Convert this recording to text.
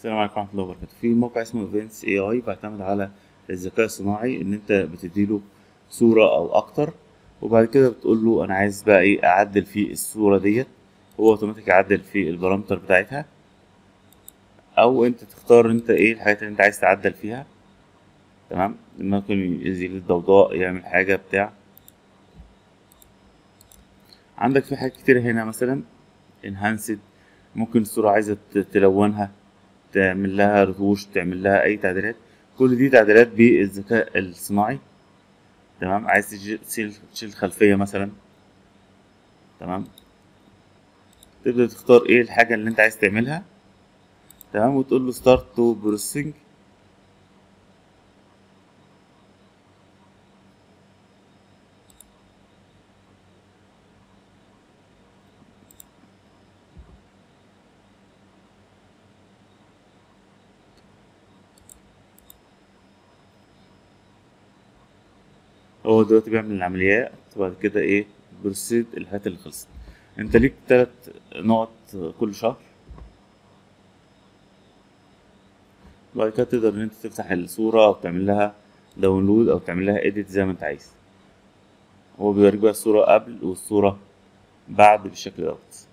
السلام عليكم ورحمة الله وبركاته في موقع اسمه ايفنتس اي اي بيعتمد على الذكاء الصناعي ان انت بتديله صورة او اكتر وبعد كده بتقول له انا عايز بقى ايه اعدل في الصورة ديت هو اوتوماتيك يعدل في البارامتر بتاعتها او انت تختار انت ايه الحاجات اللي انت عايز تعدل فيها تمام ممكن يزيل الضوضاء يعمل حاجة بتاع عندك في حاجات كتير هنا مثلا انهانسد ممكن الصورة عايزة ت- تلونها تعمل لها رتوش تعمل لها اي تعديلات كل دي تعديلات بالذكاء الصناعي تمام عايز تجي- تشيل تشيل الخلفية مثلا تمام تبدأ تختار ايه الحاجة اللي انت عايز تعملها تمام وتقول له ستارت تو بروسيسنج هو دلوقتي بيعمل العمليات وبعد كده ايه بروسيد الحاجات اللي خلصت انت ليك تلات نقط كل شهر بعد كده تقدر ان انت تفتح الصورة او تعمل لها داونلود او تعمل لها اديت زي ما انت عايز هو بيوريك بقى الصورة قبل والصورة بعد بالشكل دوت